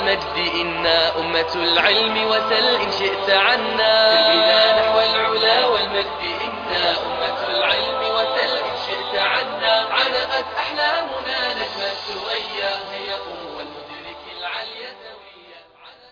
والمجد إنا أمة العلم وسل إن شئت عنا سلنا نحو العلا والمجد إنا أمة العلم وسل إن شئت عنا علقت أحلامنا نجم السويا هيا قم والمدرك العلي سويا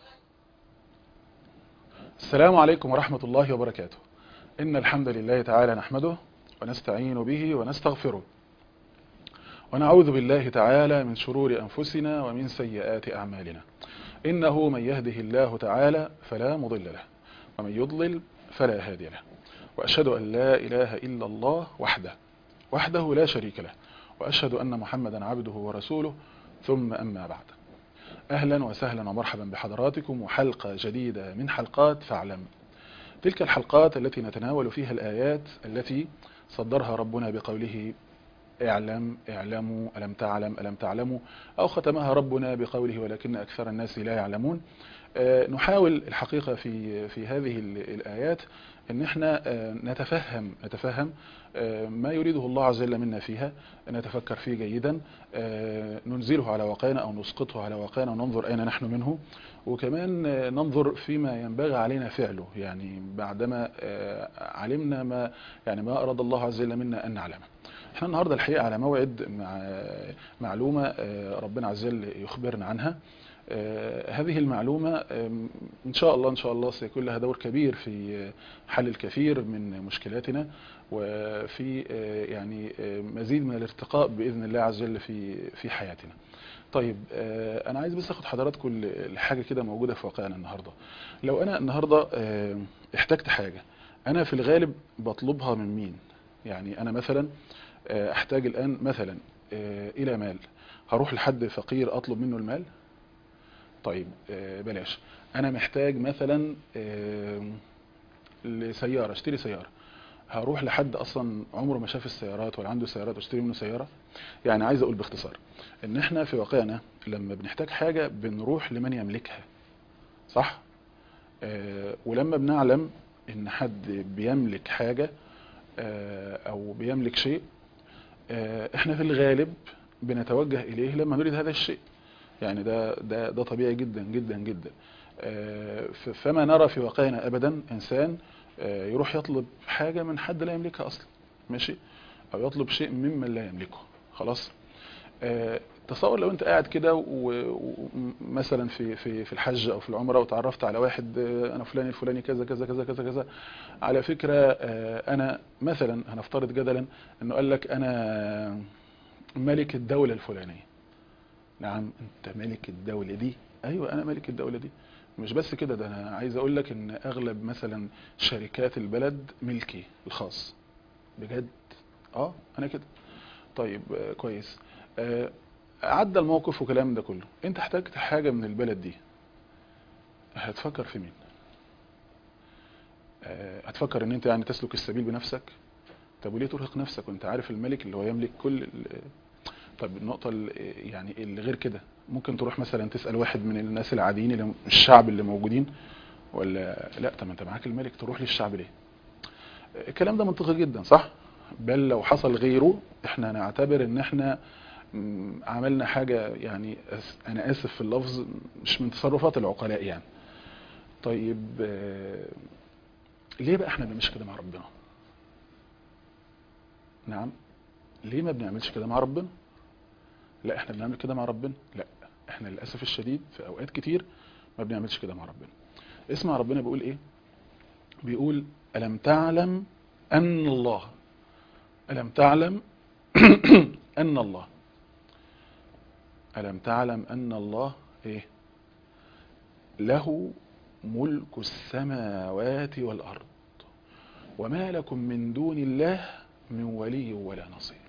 السلام عليكم ورحمة الله وبركاته إن الحمد لله تعالى نحمده ونستعين به ونستغفره ونعوذ بالله تعالى من شرور أنفسنا ومن سيئات أعمالنا إنه من يهده الله تعالى فلا مضل له ومن يضلل فلا هادي له وأشهد أن لا إله إلا الله وحده وحده لا شريك له وأشهد أن محمدا عبده ورسوله ثم أما بعد أهلا وسهلا ومرحبا بحضراتكم وحلقة جديدة من حلقات فاعلم تلك الحلقات التي نتناول فيها الآيات التي صدرها ربنا بقوله اعلم اعلموا ألم تعلم ألم تعلموا أو ختمها ربنا بقوله ولكن أكثر الناس لا يعلمون نحاول الحقيقة في في هذه الآيات ان احنا نتفهم نتفهم ما يريده الله عز وجل منا فيها نتفكر فيه جيدا ننزله على واقعنا او نسقطه على واقعنا وننظر اين نحن منه وكمان ننظر فيما ينبغي علينا فعله يعني بعدما علمنا ما يعني ما اراد الله عز وجل منا ان نعلمه احنا النهارده الحقيقه على موعد مع معلومه ربنا عز وجل يخبرنا عنها هذه المعلومة إن شاء الله إن شاء الله سيكون لها دور كبير في حل الكثير من مشكلاتنا وفي يعني مزيد من الارتقاء بإذن الله عز وجل في في حياتنا. طيب أنا عايز بس أخد حضراتكم لحاجة كده موجودة في واقعنا النهاردة. لو أنا النهاردة احتجت حاجة أنا في الغالب بطلبها من مين؟ يعني أنا مثلا أحتاج الآن مثلا إلى مال هروح لحد فقير أطلب منه المال طيب بلاش انا محتاج مثلا لسيارة اشتري سيارة هروح لحد اصلا عمره ما شاف السيارات ولا عنده سيارات واشتري منه سيارة يعني عايز اقول باختصار ان احنا في واقعنا لما بنحتاج حاجة بنروح لمن يملكها صح ولما بنعلم ان حد بيملك حاجة او بيملك شيء احنا في الغالب بنتوجه اليه لما نريد هذا الشيء يعني ده ده ده طبيعي جدا جدا جدا فما نرى في واقعنا ابدا انسان يروح يطلب حاجه من حد لا يملكها اصلا ماشي او يطلب شيء ممن لا يملكه خلاص تصور لو انت قاعد كده ومثلا في في في الحج او في العمره وتعرفت على واحد انا فلان الفلاني كذا كذا كذا كذا كذا على فكره انا مثلا هنفترض جدلا انه قال لك انا ملك الدوله الفلانيه نعم انت ملك الدولة دي ايوه انا ملك الدولة دي مش بس كده ده انا عايز اقول لك ان اغلب مثلا شركات البلد ملكي الخاص بجد اه انا كده طيب آه كويس آه عدى الموقف وكلام ده كله انت احتاجت حاجة من البلد دي هتفكر في مين آه هتفكر ان انت يعني تسلك السبيل بنفسك طب وليه ترهق نفسك وانت عارف الملك اللي هو يملك كل طب النقطة اللي يعني اللي غير كده ممكن تروح مثلا تسأل واحد من الناس العاديين اللي الشعب اللي موجودين ولا لا طب انت معاك الملك تروح للشعب ليه الكلام ده منطقي جدا صح بل لو حصل غيره احنا نعتبر ان احنا عملنا حاجة يعني انا اسف في اللفظ مش من تصرفات العقلاء يعني طيب ليه بقى احنا ما بنعملش كده مع ربنا نعم ليه ما بنعملش كده مع ربنا لا احنا بنعمل كده مع ربنا لا احنا للاسف الشديد في اوقات كتير ما بنعملش كده مع ربنا اسمع ربنا بيقول ايه بيقول الم تعلم ان الله الم تعلم ان الله الم تعلم ان الله ايه له ملك السماوات والارض وما لكم من دون الله من ولي ولا نصير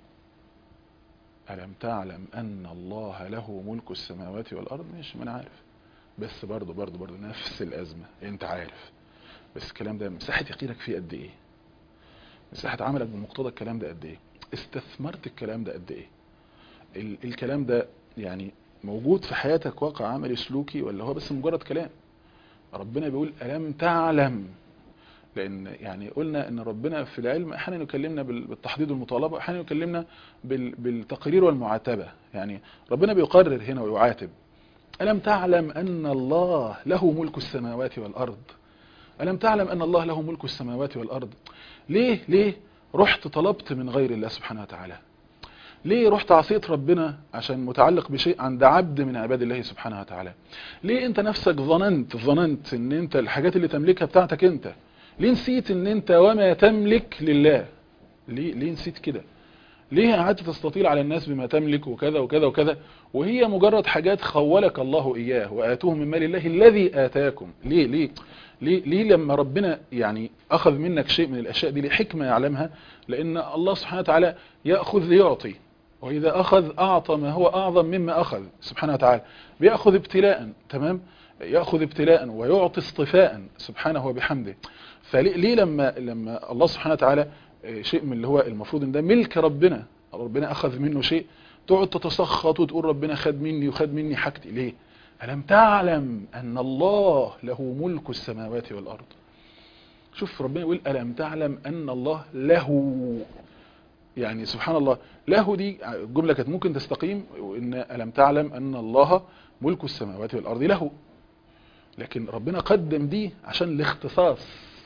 ألم تعلم أن الله له ملك السماوات والأرض ماشي ما أنا عارف بس برضه برضه برضه نفس الأزمة أنت عارف بس الكلام ده مساحة يقينك فيه قد إيه مساحة عملك بمقتضى الكلام ده قد إيه استثمرت الكلام ده قد إيه ال الكلام ده يعني موجود في حياتك واقع عملي سلوكي ولا هو بس مجرد كلام ربنا بيقول ألم تعلم لان يعني قلنا ان ربنا في العلم احيانا يكلمنا بالتحضيض والمطالبه احيانا يكلمنا بالتقرير والمعاتبه يعني ربنا بيقرر هنا ويعاتب ألم تعلم أن الله له ملك السماوات والأرض ألم تعلم أن الله له ملك السماوات والأرض ليه ليه رحت طلبت من غير الله سبحانه وتعالى ليه رحت عصيت ربنا عشان متعلق بشيء عند عبد من عباد الله سبحانه وتعالى ليه انت نفسك ظننت ظننت ان انت الحاجات اللي تملكها بتاعتك انت ليه نسيت ان انت وما تملك لله ليه, ليه نسيت كده ليه قعدت تستطيل على الناس بما تملك وكذا وكذا وكذا وهي مجرد حاجات خولك الله إياه وآتوه من مال الله الذي آتاكم ليه ليه ليه, ليه لما ربنا يعني أخذ منك شيء من الأشياء دي لحكمة يعلمها لأن الله سبحانه وتعالى يأخذ ليعطي وإذا أخذ أعطى ما هو أعظم مما أخذ سبحانه وتعالى بيأخذ ابتلاء تمام يأخذ ابتلاء ويعطي اصطفاء سبحانه وبحمده فليه لما لما الله سبحانه وتعالى شيء من اللي هو المفروض ان ده ملك ربنا ربنا اخذ منه شيء تقعد تتسخط وتقول ربنا خد مني وخد مني حاجتي ليه ألم تعلم أن الله له ملك السماوات والأرض شوف ربنا يقول ألم تعلم أن الله له يعني سبحان الله له دي الجملة كانت ممكن تستقيم إن ألم تعلم أن الله ملك السماوات والأرض له لكن ربنا قدم دي عشان الاختصاص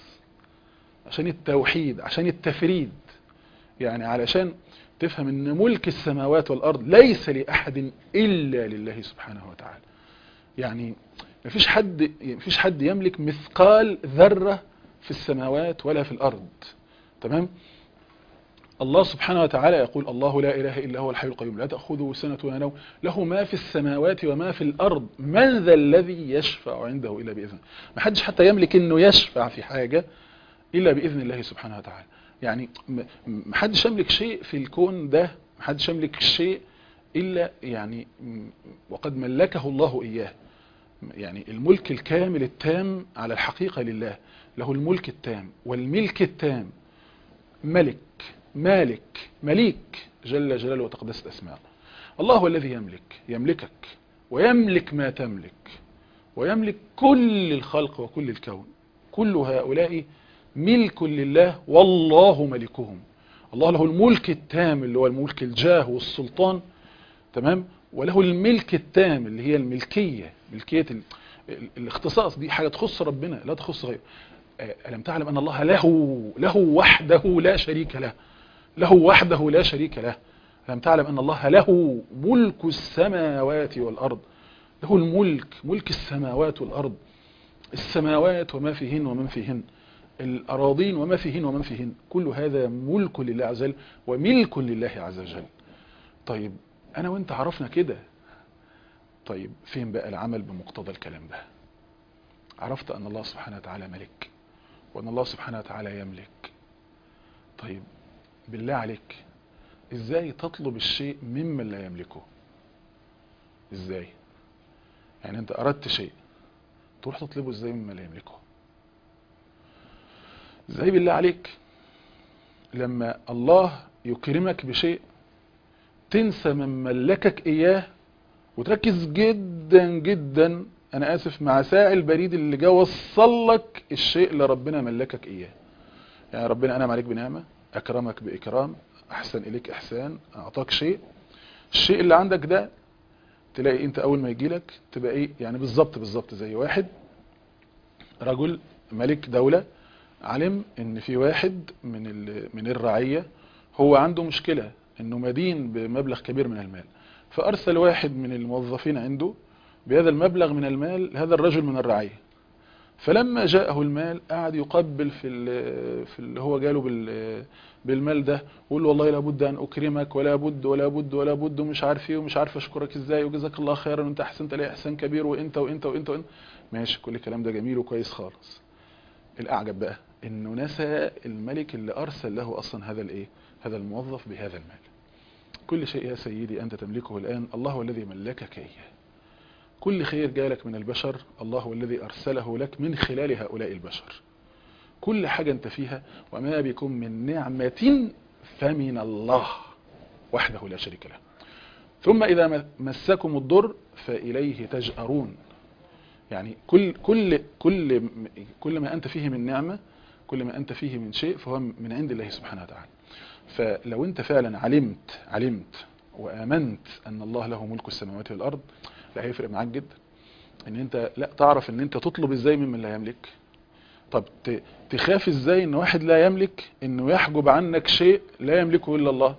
عشان التوحيد عشان التفريد يعني علشان تفهم ان ملك السماوات والارض ليس لاحد الا لله سبحانه وتعالى يعني مفيش حد مفيش حد يملك مثقال ذره في السماوات ولا في الارض تمام الله سبحانه وتعالى يقول الله لا اله الا هو الحي القيوم لا تاخذه سنه ولا نوم له ما في السماوات وما في الارض من ذا الذي يشفع عنده الا باذنه ما حدش حتى يملك انه يشفع في حاجه إلا بإذن الله سبحانه وتعالى يعني محدش يملك شيء في الكون ده محدش يملك شيء إلا يعني وقد ملكه الله إياه يعني الملك الكامل التام على الحقيقة لله له الملك التام والملك التام ملك مالك مليك جل جلاله وتقدست أسماء الله هو الذي يملك يملكك ويملك ما تملك ويملك كل الخلق وكل الكون كل هؤلاء ملك لله والله ملكهم الله له الملك التام اللي هو الملك الجاه والسلطان تمام وله الملك التام اللي هي الملكية ملكية ال... الاختصاص دي حاجة تخص ربنا لا تخص غيره ألم تعلم أن الله له له وحده لا شريك له له وحده لا شريك له ألم تعلم أن الله له ملك السماوات والأرض له الملك ملك السماوات والأرض السماوات وما فيهن ومن فيهن الأراضين وما فيهن ومن فيهن كل هذا ملك لله عز وجل وملك لله عز وجل طيب أنا وانت عرفنا كده طيب فين بقى العمل بمقتضى الكلام ده عرفت أن الله سبحانه وتعالى ملك وأن الله سبحانه وتعالى يملك طيب بالله عليك ازاي تطلب الشيء ممن لا يملكه ازاي يعني انت اردت شيء تروح تطلبه ازاي ممن لا يملكه زي بالله عليك لما الله يكرمك بشيء تنسى من ملكك اياه وتركز جدا جدا انا اسف مع ساعي البريد اللي جا وصل لك الشيء اللي ربنا ملكك اياه يعني ربنا انعم عليك بنعمه اكرمك باكرام احسن اليك احسان اعطاك شيء الشيء اللي عندك ده تلاقي انت اول ما يجي لك تبقى ايه يعني بالظبط بالظبط زي واحد رجل ملك دولة علم ان في واحد من من الرعية هو عنده مشكلة انه مدين بمبلغ كبير من المال فارسل واحد من الموظفين عنده بهذا المبلغ من المال هذا الرجل من الرعية فلما جاءه المال قعد يقبل في في اللي هو جاله بالمال ده ويقول له والله لابد ان اكرمك ولا بد ولا بد ولا بد ومش عارف ايه ومش عارف اشكرك ازاي وجزاك الله خيرا وانت احسنت لي احسان كبير وانت وانت وانت وانت ماشي كل الكلام ده جميل وكويس خالص الاعجب بقى انه نسى الملك اللي ارسل له اصلا هذا الايه هذا الموظف بهذا المال كل شيء يا سيدي انت تملكه الان الله هو الذي ملكك اياه كل خير جالك من البشر الله هو الذي أرسله لك من خلال هؤلاء البشر كل حاجة انت فيها وما بكم من نعمة فمن الله وحده لا شريك له ثم إذا مسكم الضر فإليه تجأرون يعني كل كل كل كل ما أنت فيه من نعمة كل ما أنت فيه من شيء فهو من عند الله سبحانه وتعالى فلو أنت فعلا علمت علمت وآمنت أن الله له ملك السماوات والأرض لا هيفرق معاك جدا ان انت لا تعرف ان انت تطلب ازاي ممن لا يملك طب ت- تخاف ازاي ان واحد لا يملك انه يحجب عنك شيء لا يملكه الا الله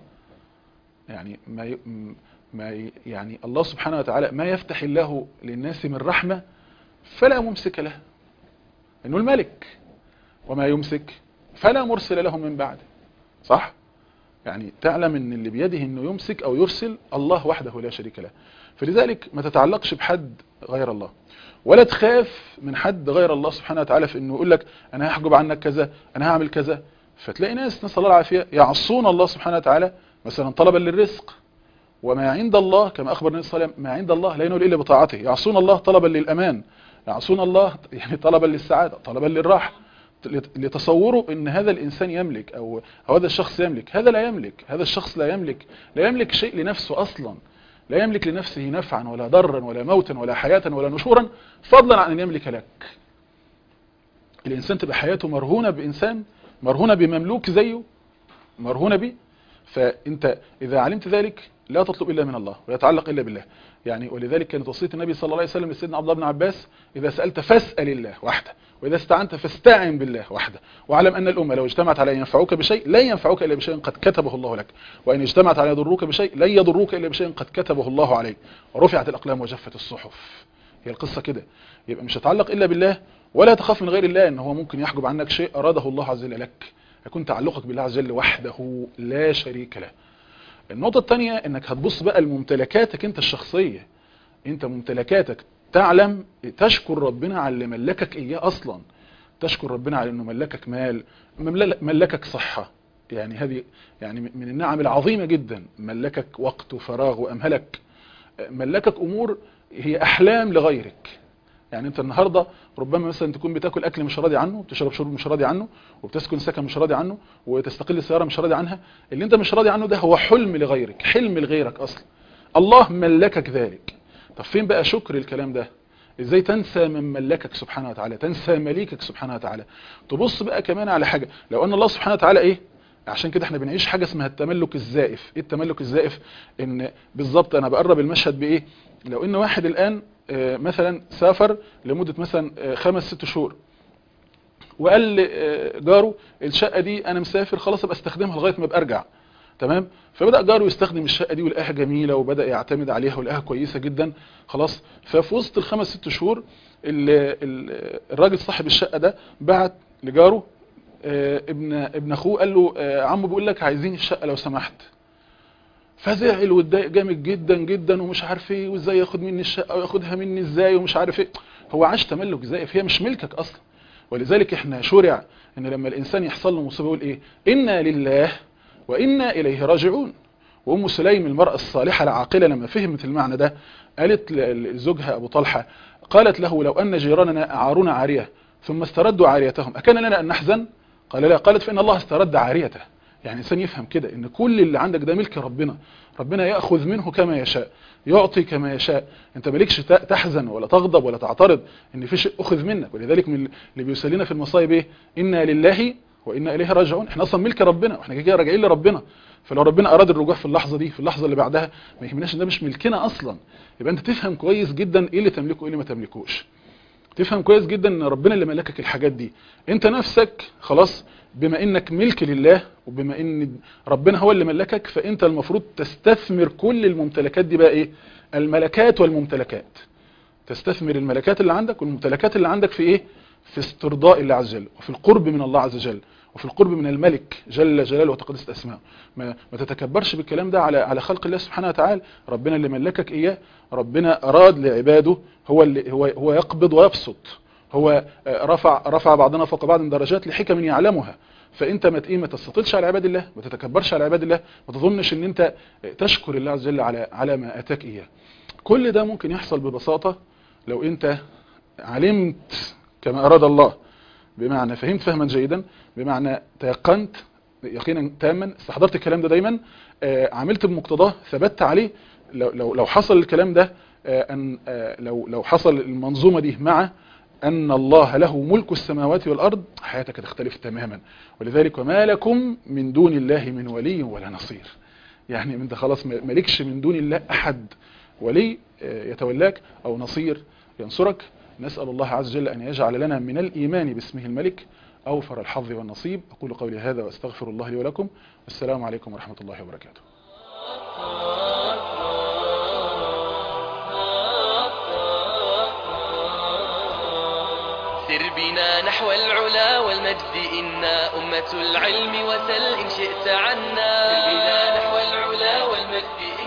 يعني ما ي... م- ما ي... يعني الله سبحانه وتعالى ما يفتح الله للناس من رحمة فلا ممسك له انه الملك وما يمسك فلا مرسل له من بعده صح يعني تعلم ان اللي بيده انه يمسك او يرسل الله وحده لا شريك له فلذلك ما تتعلقش بحد غير الله ولا تخاف من حد غير الله سبحانه وتعالى في انه يقول لك انا هحجب عنك كذا انا هعمل كذا فتلاقي ناس نسال الله العافيه يعصون الله سبحانه وتعالى مثلا طلبا للرزق وما عند الله كما اخبر النبي صلى الله عليه وسلم ما عند الله لا ينول الا بطاعته يعصون الله طلبا للامان يعصون الله يعني طلبا للسعاده طلبا للراحه لتصوروا ان هذا الانسان يملك او أو هذا الشخص يملك هذا لا يملك هذا الشخص لا يملك لا يملك شيء لنفسه اصلا لا يملك لنفسه نفعا ولا ضرا ولا موتا ولا حياة ولا نشورا فضلا عن ان يملك لك الانسان تبقى حياته مرهونة بانسان مرهونة بمملوك زيه مرهونة به فانت اذا علمت ذلك لا تطلب الا من الله ولا يتعلق الا بالله يعني ولذلك كانت وصيه النبي صلى الله عليه وسلم لسيدنا عبد الله بن عباس اذا سالت فاسال الله وحده واذا استعنت فاستعن بالله وحده واعلم ان الامه لو اجتمعت على ان ينفعوك بشيء لن ينفعوك الا بشيء قد كتبه الله لك وان اجتمعت على يضروك بشيء لن يضروك الا بشيء قد كتبه الله عليك ورفعت الاقلام وجفت الصحف هي القصه كده يبقى مش هتعلق الا بالله ولا تخاف من غير الله ان هو ممكن يحجب عنك شيء اراده الله عز وجل لك يكون تعلقك بالله عز وجل وحده لا شريك له النقطة الثانية انك هتبص بقى لممتلكاتك انت الشخصية انت ممتلكاتك تعلم تشكر ربنا على اللي ملكك اياه اصلا تشكر ربنا على انه ملكك مال ممل- ملكك صحة يعني هذه يعني من النعم العظيمة جدا ملكك وقت وفراغ وامهلك ملكك امور هي احلام لغيرك يعني انت النهاردة ربما مثلا تكون بتاكل اكل مش راضي عنه بتشرب شرب مش راضي عنه وبتسكن سكن مش راضي عنه وتستقل سيارة مش راضي عنها اللي انت مش راضي عنه ده هو حلم لغيرك حلم لغيرك اصلا الله ملكك ذلك طب فين بقى شكر الكلام ده ازاي تنسى من ملكك سبحانه وتعالى تنسى مليكك سبحانه وتعالى تبص بقى كمان على حاجة لو ان الله سبحانه وتعالى ايه عشان كده احنا بنعيش حاجة اسمها التملك الزائف ايه التملك الزائف ان بالظبط انا بقرب المشهد بايه لو ان واحد الان آه، مثلا سافر لمدة مثلا آه، خمس ست شهور وقال لجاره الشقة دي انا مسافر خلاص ابقى استخدمها لغاية ما ابقى ارجع تمام فبدأ جاره يستخدم الشقة دي ولقاها جميلة وبدأ يعتمد عليها ولقاها كويسة جدا خلاص ففي وسط الخمس ست شهور ال- ال- الراجل صاحب الشقة ده بعت لجاره آه، ابن ابن اخوه قال له آه، عمو بيقول لك عايزين الشقة لو سمحت فزعل واتضايق جامد جدا جدا ومش عارف ايه وازاي ياخد مني الشقه وياخدها مني ازاي ومش عارف ايه هو عاش تملك زائف هي مش ملكك اصلا ولذلك احنا شرع ان لما الانسان يحصل له مصيبه يقول ايه انا لله وانا اليه راجعون وام سليم المراه الصالحه العاقله لما فهمت المعنى ده قالت ل- لزوجها ابو طلحه قالت له لو ان جيراننا اعارونا عاريه ثم استردوا عاريتهم اكان لنا ان نحزن قال لا قالت فان الله استرد عاريته يعني انسان يفهم كده ان كل اللي عندك ده ملك ربنا ربنا ياخذ منه كما يشاء يعطي كما يشاء انت مالكش ت- تحزن ولا تغضب ولا تعترض ان في شيء اخذ منك ولذلك من اللي بيسلينا في المصايب ايه انا لله وانا اليه راجعون احنا اصلا ملك ربنا واحنا كده راجعين لربنا فلو ربنا اراد الرجوع في اللحظه دي في اللحظه اللي بعدها ما يهمناش ان ده مش ملكنا اصلا يبقى انت تفهم كويس جدا ايه اللي تملكه وايه اللي ما تملكوش تفهم كويس جدا ان ربنا اللي ملكك الحاجات دي انت نفسك خلاص بما انك ملك لله وبما ان ربنا هو اللي ملكك فانت المفروض تستثمر كل الممتلكات دي بقى ايه الملكات والممتلكات تستثمر الملكات اللي عندك والممتلكات اللي عندك في ايه في استرضاء الله عز وجل وفي القرب من الله عز وجل وفي القرب من الملك جل جلاله وتقدست اسماءه ما, ما تتكبرش بالكلام ده على على خلق الله سبحانه وتعالى ربنا اللي ملكك اياه ربنا اراد لعباده هو اللي هو هو يقبض ويبسط هو آه، رفع رفع بعضنا فوق بعض درجات لحكم يعلمها فانت ما ت- ايه ما تستطيلش على عباد الله ما تتكبرش على عباد الله ما تظنش ان انت تشكر الله عز وجل على على ما اتاك اياه كل ده ممكن يحصل ببساطة لو انت علمت كما اراد الله بمعنى فهمت فهما جيدا بمعنى تيقنت يقينا تاما استحضرت الكلام ده دايما آه، عملت بمقتضاه ثبت عليه لو لو لو حصل الكلام ده آه، ان آه، لو لو حصل المنظومه دي مع ان الله له ملك السماوات والارض حياتك هتختلف تماما ولذلك وما لكم من دون الله من ولي ولا نصير يعني انت خلاص ما- مالكش من دون الله احد ولي يتولاك أو نصير ينصرك نسأل الله عز وجل أن يجعل لنا من الإيمان باسمه الملك أوفر الحظ والنصيب أقول قولي هذا وأستغفر الله لي ولكم والسلام عليكم ورحمة الله وبركاته سر بنا نحو العلا والمجد إنا أمة العلم وسل إن شئت عنا سر بنا نحو العلا والمجد